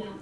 பண்ணிக்கலாம்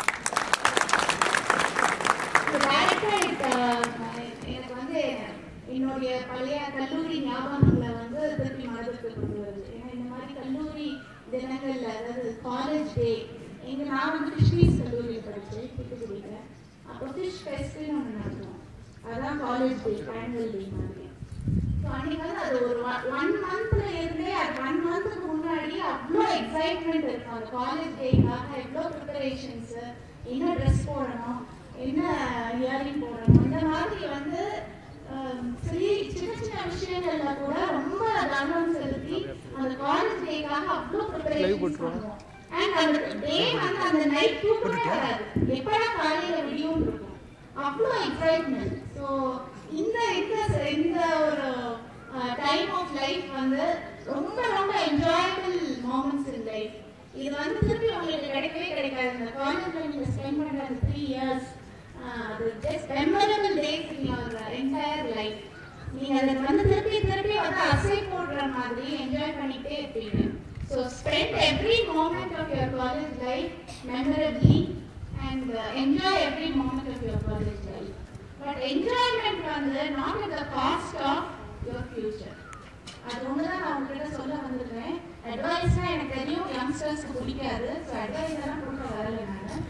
டைரக்டா எனக்கு வந்து என்னுடைய பழைய கல்லூரி ஞாபகங்களை வந்து திருப்பி மனதிற்கு கொண்டு வருது ஏன்னா இந்த மாதிரி கல்லூரி தினங்கள்ல அதாவது காலேஜ் டே எங்க நான் வந்து ஃபிஷ்மீஸ் கல்லூரியில் படித்தேன் தூத்துக்குடியில் அப்போ ஃபிஷ் ஃபெஸ்ட்னு ஒன்று நடத்துவோம் அதான் காலேஜ் டே ஆனுவல் டே மாதிரி ஸோ அன்னைக்கு வந்து அது ஒரு ஒன் மந்த்ல இருந்தே அது ஒன் மந்த்துக்கு முன்னாடி அவ்வளோ எக்ஸைட்மெண்ட் இருக்கும் அந்த காலேஜ் டேக்காக எவ்வளோ ப்ரிப்பரேஷன்ஸ் என்ன ட்ரெஸ் போடணும் என்ன இயரிங் போடணும் இந்த மாதிரி வந்து ஆம், சிறிய சின்ன சின்ன விஷயங்கள்ல கூட ரொம்ப கவனம் செலுத்தி அந்த காலேஜ் டேக்காக அவ்வளோ ப்ரிப்பரேஷன் பண்ணுவோம் அண்ட் அந்த டே வந்து அந்த நைட் தூக்கமே வராது எப்படா காலையில விடியும் இருக்கும் அவ்வளோ எக்ஸைட்மெண்ட் ஸோ இந்த இந்த இந்த ஒரு டைம் ஆஃப் லைஃப் வந்து ரொம்ப ரொம்ப என்ஜாயபிள் மூமெண்ட்ஸ் இன் லைஃப் இது வந்து திருப்பி உங்களுக்கு கிடைக்கவே கிடைக்காது இந்த காலேஜ்ல நீங்க ஸ்பெண்ட் பண்ற அந்த த்ரீ இயர்ஸ் அது just memorable days in your entire life நீங்க அதை வந்து திருப்பி திருப்பி வந்து அசை போடுற மாதிரி என்ஜாய் பண்ணிட்டே இருப்பீங்க so spend every moment of your college life memorably and enjoy every moment of your college life but enjoyment வந்து not at the cost of your future அது ஒன்று தான் நான் உங்ககிட்ட சொல்ல வந்திருக்கேன் அட்வைஸ்னா எனக்கு தெரியும் யங்ஸ்டர்ஸ்க்கு பிடிக்காது ஸோ அட்வைஸ் எல்லாம் கொடுக்க வரல நான்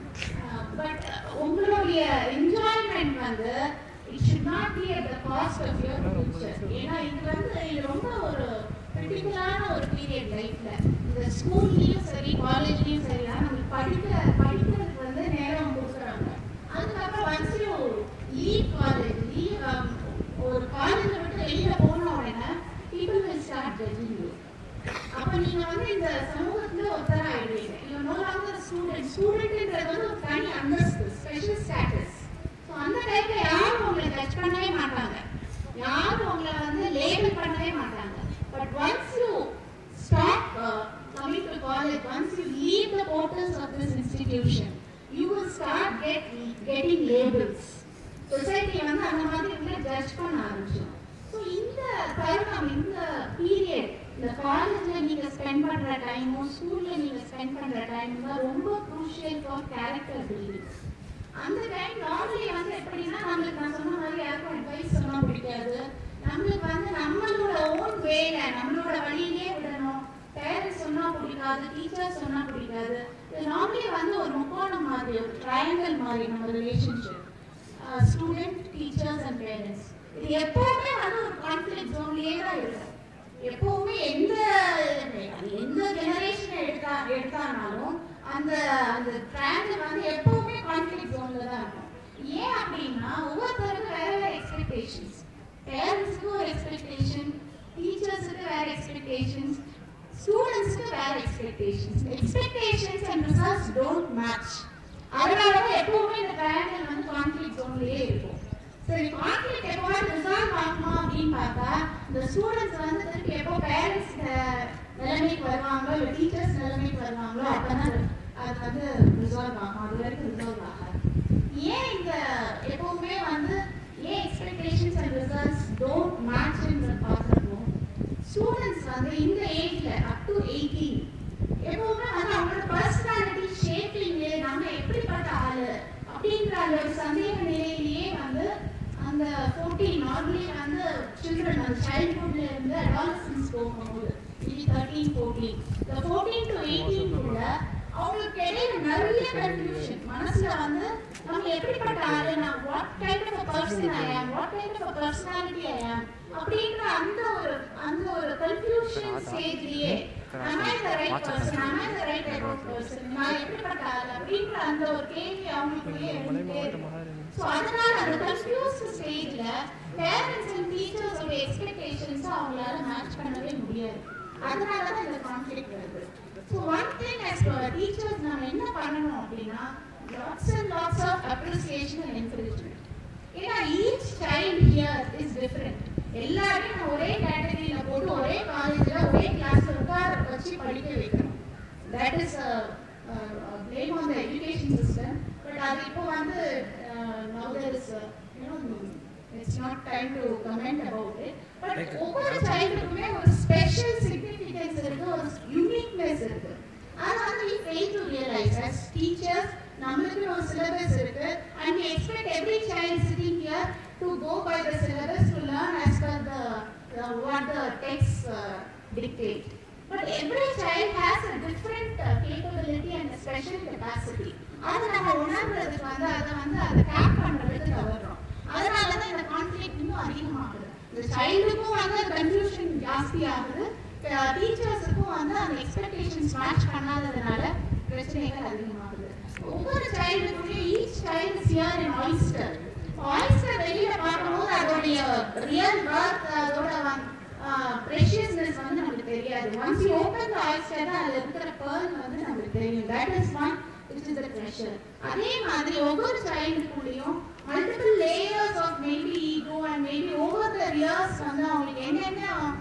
பட் உங்களுடைய என்ஜாய்மெண்ட் வந்து it should not be at the cost of your future ஏன்னா இது வந்து இது ரொம்ப ஒரு கிரிட்டிக்கலான ஒரு பீரியட் லைஃப்ல இந்த ஸ்கூல்லையும் சரி காலேஜ்லயும் சரி நமக்கு படிக்கிற படிக்கிறதுக்கு வந்து நேரம் கொடுக்குறாங்க அதுக்கப்புறம் once you leave college leave ஒரு காலேஜை விட்டு வெளியில போன உடனே people will start judging you அப்ப நீங்க வந்து இந்த சமூகத்துல ஒருத்தரா ஆயிடுவீங்க யூ நோ லாங்கர் ஸ்டூடெண்ட் ஸ்டூடெண்ட்ன்றது வந்து ஒரு தனி அந்தஸ்து ஸ்பெஷல் ஸ்டேட்டஸ் ஸோ அந்த டைம்ல யாரும் உங்களை ஜட்ஜ் பண்ணவே மாட்டாங்க யாரும் உங்களை வந்து லேபிள் பண்ணவே மாட்டாங்க but once you stop coming to college once you leave the portals of this institution you will start get getting labels society வந்து அந்த மாதிரி உங்களை ஜட்ஜ் பண்ண ஆரம்பிச்சோம் ஸோ இந்த தருணம் இந்த பீரியட் இந்த காலேஜ்ல நீங்க ஸ்பெண்ட் பண்ற டைமும் ஸ்கூல்ல நீங்க ஸ்பெண்ட் பண்ற டைமும் தான் ரொம்ப க்ரூஷியல் ஃபார் கேரக்டர் பில்டிங் அந்த டைம் நார்மலி வந்து எப்படின்னா நம்மளுக்கு நான் சொன்ன மாதிரி யாருக்கும் அட்வைஸ் சொன்னா பிடிக்காது நம்மளுக்கு வந்து நம்மளோட ஓன் வேலை நம்மளோட வழியிலே விடணும் பேரண்ட்ஸ் சொன்னா பிடிக்காது டீச்சர்ஸ் சொன்னா பிடிக்காது இது நார்மலி வந்து ஒரு முக்கோணம் மாதிரி ஒரு ட்ரையாங்கல் மாதிரி நம்ம relationship student teachers and parents இது எப்பவுமே வந்து ஒரு கான்ஃபிளிக் ஜோன்லயே தான் இருக்கும் எப்பவுமே எந்த அது எந்த ஜெனரேஷன் எடுத்தா எடுத்தானாலும் அந்த அந்த ட்ராங்கல் வந்து எப்பவுமே கான்ஃபிளிக் ஜோன்ல தான் இருக்கும் ஏன் அப்படின்னா ஒவ்வொருத்தருக்கும் வேற வேற எக்ஸ்பெக்டேஷன்ஸ் பேரண்ட்ஸ்க்கு ஒரு எக்ஸ்பெக்டேஷன் டீச்சர்ஸுக்கு வேற எக்ஸ்பெக்டேஷன்ஸ் ஸ்டூடெண்ட்ஸ்க்கு வேற expectations expectations and results don't match அதனால தான் எப்பவுமே இந்த ட்ரையாங்கல் வந்து கான்ஃபிளிக் ஜோன்லயே இருக்கும் சரி கான்ஃபிளிக் எப்போவாது ரிசால்வ் ஆகுமா அப்படின்னு பார்த்தா இந்த ஸ்டூடெண்ட்ஸ் வந்து திருப்பி எப்போ பேரண்ட்ஸ் நிலைமைக்கு வருவாங்களோ இல்லை டீச்சர்ஸ் நிலைமைக்கு வருவாங்களோ அப்பதான் அது வந்து ரிசால்வ் ஆகும் அது வரைக்கும் ரிசால்வ் ஆகாது ஏன் இந்த எப்பவுமே வந்து ஏன் எக்ஸ்பெக்டேஷன்ஸ் அண்ட் ரிசல்ட்ஸ் டோன்ட் மேட்ச்ன்ற பார்த்துருக்கோம் ஸ்டூடெண்ட்ஸ் வந்து இந்த ஏஜ்ல அப் டு எயிட்டீன் எப்பவுமே வந்து அவங்களோட பர்சனாலிட்டி ஷேப்பிங்ல நம்ம எப்படிப்பட்ட ஆளு அப்படின்ற அந்த ஒரு சந்தேக நிலையிலேயே வந்து அந்த ஃபோர்டீன் நார்மலி வந்து சில்ட்ரன் அந்த சைல்ட்ஹுட்ல இருந்து அடாலசன்ஸ் போகும்போது இது தேர்ட்டீன் ஃபோர்டீன் இந்த ஃபோர்டீன் டு எயிட்டீன்குள்ள அவங்களுக்கு இடையில நிறைய கன்ஃபியூஷன் மனசுல வந்து நம்ம எப்படிப்பட்ட ஆளு நான் what kind of person I am what kind of personality I am அப்படின்ற அந்த ஒரு அந்த ஒரு கன்ஃபியூஷன் ஸ்டேஜ்லயே am I the right person am I the right type of person நான் எப்படிப்பட்ட ஆள் அப்படின்ற அந்த ஒரு கேள்வி அவங்களுக்குள்ளே இருந்துட்டே இருக்கும் ஸோ அதனால அந்த கன்ஃபியூஸ்ட் ஸ்டேஜ்ல பேரண்ட்ஸ் அண்ட் டீச்சர்ஸ் உடைய எக்ஸ்பெக்டேஷன்ஸ் அவங்களால மேட்ச் பண்ணவே முடியாது அதனால தான் இந்த கான்ஃபிளிக் வருது so one thing as teachers நம்ம என்ன பண்ணணும் அப்படின்னா lots and lots of appreciation and encouragement ஏன்னா each child here is different எல்லாரையும் நம்ம ஒரே கேட்டகரியில போட்டு ஒரே காலேஜ்ல ஒரே கிளாஸ்ல உட்கார வச்சு படிக்க வைக்கணும் that is blame on the education system but அது இப்போ வந்து uh, now there is uh, you know it's not time to comment about it but ஒவ்வொரு சைல்டுக்குமே ஒரு ஸ்பெஷல் சிக்னிஃபிகன்ஸ் இருக்கு ஒரு யூனிக்னஸ் இருக்கு அது வந்து we fail to realize as teachers நம்மளுக்கு ஒரு syllabus இருக்கு and we expect every child sitting here to go by the syllabus to learn as per the, the what the texts uh, dictate. But every child has a different uh, capability and a special capacity. அதை நம்ம உணர்றதுக்கு வந்து அதை வந்து அதை tape பண்றதுக்கு தவறுறோம் அதனால தான் இந்த கான்ஃப்ளிக்ட் இன்னும் அதிகமாகுது இந்த சைல்டுக்கும் வந்து கன்ஃபியூஷன் ஜாஸ்தி ஆகுது டீச்சர்ஸுக்கும் வந்து அந்த எக்ஸ்பெக்டேஷன்ஸ் மேட்ச் பண்ணாததுனால பிரச்சனைகள் அதிகமாகுது ஒவ்வொரு சைல்டுக்குள்ளேயும் each child here in oyster oyster வெளியில பார்க்கும்போது அதோடைய ரியல் பர்த் அதோட ப்ரெஷியஸ்னஸ் வந்து நமக்கு தெரியாது once you open the oyster தான் அதுல இருக்கிற பேர்ல் வந்து நமக்கு தெரியும் that is one which is the pressure அதே மாதிரி ஒவ்வொரு சைல்டுக்குள்ளேயும் multiple layers of maybe ego and maybe over the years வந்து அவங்களுக்கு என்னென்ன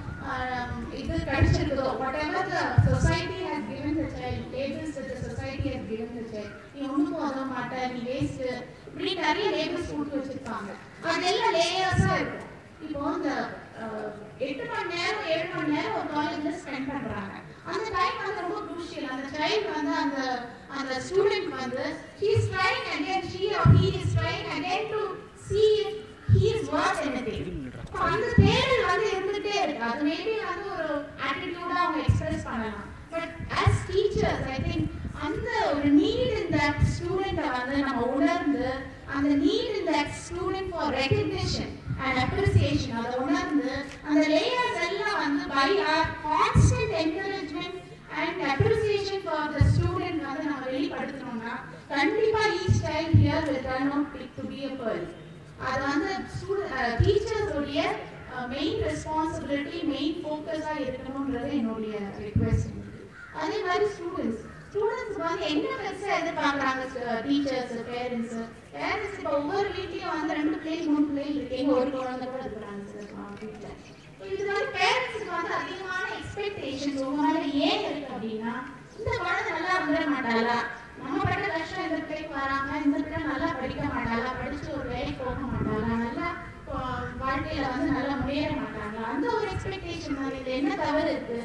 um, இது கிடைச்சிருக்குதோ whatever the society has given the child labels the society has given the child நீ ஒன்றுக்கும் உதவ மாட்ட நீ வேஸ்ட் இப்படி நிறைய லேபிள்ஸ் கொடுத்து வச்சிருப்பாங்க அதெல்லாம் லேயர்ஸா இருக்கும் இப்போ இந்த அஹ், எட்டு மணி நேரம் ஏழு மணி நேரம் ஒரு காலேஜ்ல ஸ்பெண்ட் பண்றாங்க அந்த டைம் வந்து ரொம்ப குரூஷியல் அந்த சைல்ட் வந்து அந்த அந்த ஸ்டூடெண்ட் வந்து he is trying again she or he is trying again to see if he is worth anything அப்ப அந்த தேடல் வந்து இருந்துட்டே இருக்கு அது மேபி வந்து ஒரு ஆட்டிடியூடா அவங்க எக்ஸ்பிரஸ் பண்ணலாம் but as teachers I think அந்த ஒரு நீட் இன் தட் ஸ்டூடெண்ட்டை வந்து நம்ம உணர்ந்து அந்த need in that student for recognition and appreciation அதை உணர்ந்து அந்த லேயர்ஸ் எல்லாம் வந்து by our constant encouragement and appreciation for the student வந்து நம்ம வெளிப்படுத்தணும்னா கண்டிப்பா each child here will turn out to be a pearl அது வந்து டீச்சர்ஸ் உடைய மெயின் ரெஸ்பான்சிபிலிட்டி மெயின் ஃபோக்கஸா இருக்கணும்ன்றது என்னுடைய ரிக்வெஸ்ட் அதே மாதிரி ஸ்டூடெண்ட்ஸ் ஸ்டூடெண்ட்ஸ் வந்து என்ன பெருசா எதிர்பார்க்கறாங்க டீச்சர்ஸ் பேரண்ட்ஸ் பேரண்ட்ஸ் இப்போ ஒவ்வொரு வீட்லயும் வந்து ரெண்டு பிள்ளைங்க மூணு பிள்ளைங்க இருக்கு எங்க ஒரு குழந்தை கூட இருக்கிறாங்க சார் வீட்டுல இது வந்து பேரண்ட்ஸ்க்கு வந்து அதிகமான எக்ஸ்பெக்டேஷன்ஸ் உங்க மேல ஏன் இருக்கு அப்படின்னா இந்த குழந்தை நல்லா வந்துட மாட்டாளா நம்ம பட்ட கஷ்டம் இந்த பிள்ளைக்கு வராம இந்த பிள்ளை நல்லா படிக்க மாட்டாளா படிச்சு ஒரு வேலைக்கு போக மாட்டாளா நல்லா ஆஹ், வாழ்க்கையில வந்து நல்லா முன்னேற மாட்டாங்களா அந்த ஒரு எக்ஸ்பெக்டேஷன் தான் இது என்ன தவறு இருக்கு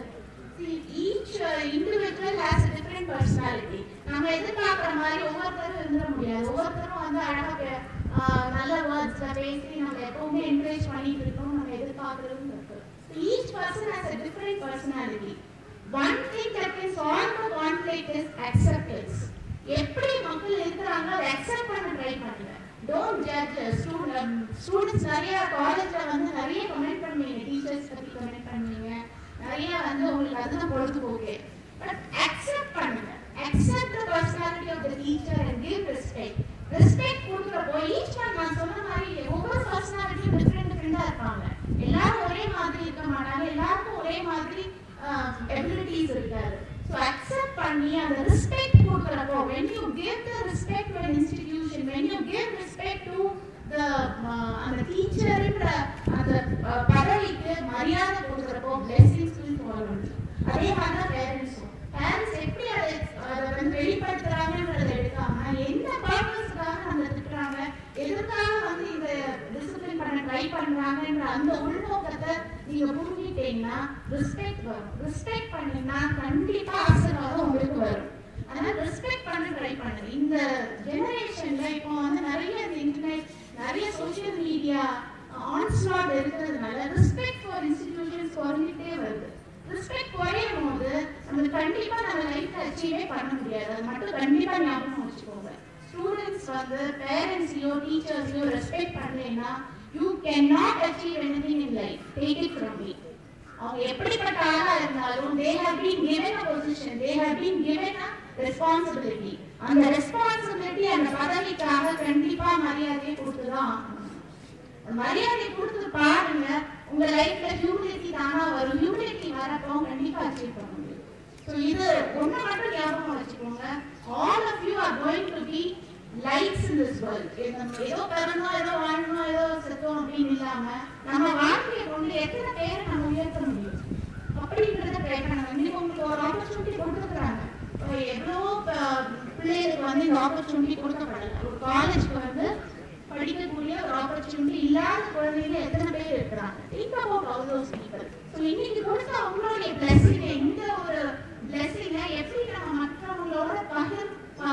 each individual has a different personality நம்ம எதிர்பார்க்குற மாதிரி ஒவ்வொருத்தரும் இருந்துட முடியாது ஒவ்வொருத்தரும் வந்து அழகா பே- ஆஹ், நல்ல வேர்ட்ஸ்ல பேசி நம்ம எப்பவுமே என்கரேஜ் பண்ணிட்டு இருக்கோம் நம்ம எதிர்பார்க்கறதும் இருக்கு each person has a different personality one thing that can solve the conflict is acceptance எப்படி மக்கள் இருக்கிறாங்களோ அதை அக்செப்ட் பண்ண ட்ரை பண்ணுங்க டோன்ட் ஜட்ஜ் ஸ்டூடெண்ட் ஸ்டூடெண்ட்ஸ் நிறைய காலேஜ்ல வந்து நிறைய கமெண்ட் பண்ணுவீங்க டீச்சர்ஸ் பத்தி கமெண்ட் பண்ணுவீங்க நிறைய வந்து உங்களுக்கு அதுதான் பொழுதுபோக்கு பட் அக்செப்ட் பண்ணுங்க accept the personality of the teacher and give respect respect கொடுக்குறப்போ ஈச் ஒன் நான் சொன்ன மாதிரி ஒவ்வொரு பர்சனாலிட்டியும் டிஃப்ரெண்ட் டிஃப்ரெண்டா இருப்பாங்க எல்லாரும் ஒரே மாதிரி இருக்க மாட்டாங்க எல்லாருக்கும் ஒரே மாதிரி எபிலிட்டிஸ் இருக்காது ஸோ அக்செப்ட் பண்ணி அந்த ரெஸ்பெக்ட் கொடுக்குறப்போ when you give the respect to an institution when you give respect to the uh, அந்த டீச்சர்ன்ற அந்த uh, பதவிக்கு மரியாதை கொடுக்குறப்போ blessings will follow அதே மாதிரி தான் பேரண்ட்ஸும் பேரண்ட்ஸ் எப்படி அதை அதை வந்து வெளிப்படுத்துறாங்கன்றதை எடுக்காம என்ன பர்பஸ்க்காக நம்ம திட்டுறாங்க எதுக்காக வந்து இந்த டிசிப்ளின் பண்ண ட்ரை பண்றாங்கன்ற அந்த உள்நோக்கத்தை நீங்க புரிஞ்சுக்கிட்டீங்கன்னா ரெஸ்பெக்ட் வரும் ரெஸ்பெக்ட் பண்ணீங்கன்னா கண்டிப்பா ஆசீர்வாதம் உங்களுக்கு வரும் அதனால ரெஸ்பெக்ட் பண்ண ட்ரை பண்ணுங்க இந்த ஜெனரேஷன்ல இப்போ வந்து நிறைய இந்த இன்டர்நெட் நிறைய சோஷியல் மீடியா ஆன்ஸ்லாட் இருக்கிறதுனால ரெஸ்பெக்ட் ஃபார் இன்ஸ்டிடியூஷன்ஸ் குறைஞ்சிட்டே வருது ரெஸ்பெக்ட் குறையும் போது நம்ம கண்டிப்பா நம்ம லைஃப்ல அச்சீவே பண்ண முடியாது அது மட்டும் கண்டிப்பா ஞாபகம் வச்சுக்கோங்க ஸ்டூடெண்ட்ஸ் வந்து பேரண்ட்ஸையோ டீச்சர்ஸையோ ரெஸ்பெக்ட் பண்ணலைன்னா you can not achieve anything in life take it from me அவங்க எப்படிப்பட்ட ஆளா இருந்தாலும் they have been given a position they have been given a responsibility அந்த ரெஸ்பான்சிபிலிட்டி அந்த பதவிக்காக கண்டிப்பா மரியாதையை கொடுத்துதான் ஆகணும் அந்த மரியாதை கொடுத்து பாருங்க உங்க லைஃப்ல ஹியூமிலிட்டி தானா வரும் ஹியூமிலிட்டி வரப்போ கண்டிப்பா அச்சீவ் பண்ண முடியும் ஸோ இது ஒண்ணு மட்டும் ஞாபகம் வச்சுக்கோங்க all of you are going to be lights in this world நம்ம ஏதோ பிறந்தோம் ஏதோ வாழணும் ஏதோ செத்தோம் அப்படின்னு இல்லாம நம்ம வாழ்க்கையை கொண்டு எத்தனை பேரை நம்ம உயர்த்த முடியும் அப்படின்றத ட்ரை பண்ணணும் இன்னைக்கு உங்களுக்கு ஒரு ஆப்பர்ச்சுனிட்டி கொடுத்துருக்குறாங்க எவ்வளோ பிள்ளைகளுக்கு வந்து இந்த ஆப்பர்ச்சுனிட்டி கொடுக்கப்படல ஒரு காலேஜ்க்கு வந்து படிக்கக்கூடிய ஒரு ஆப்பர்ச்சுனிட்டி இல்லாத குழந்தைங்க எத்தனை பேர் இருக்கிறாங்க think about all those people so இன்னைக்கு கொடுத்த அவங்களுடைய பிளெஸிங் இந்த ஒரு பிளெஸிங்கை எப்படி நம்ம மற்றவங்களோட பகிர்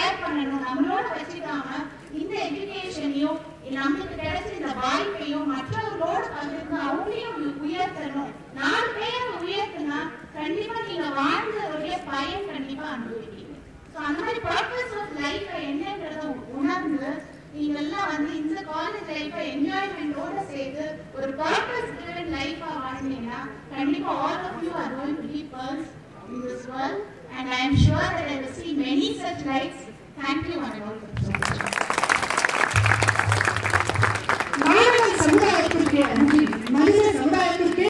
ஷேர் பண்ணணும் நம்மளோட வச்சுக்காம இந்த எஜுகேஷனையும் நம்மளுக்கு கிடைச்ச இந்த வாய்ப்பையும் மற்றவர்களோட பகிர்ந்து அவங்களையும் உ- உயர்த்தணும் நாலு பேரை உயர்த்தினா கண்டிப்பா நீங்க வாழ்ந்தவருடைய பயன் கண்டிப்பா அனுபவிப்பீங்க ஸோ அந்த மாதிரி பர்பஸ் ஆஃப் லைஃப் என்னன்றத உணர்ந்து நீங்க எல்லாம் வந்து இந்த காலேஜ் லைஃப்பை என்ஜாய்மெண்டோட சேர்த்து ஒரு பர்பஸ் ட்ரிவன் லைஃபா வாழ்ந்தீங்கன்னா கண்டிப்பா all of you are going to be pearls in this world and I am sure that I will see many such lights. Thank you and welcome so much. மாணவ சமுதாயத்திற்கு அன்றி மனித சமுதாயத்திற்கு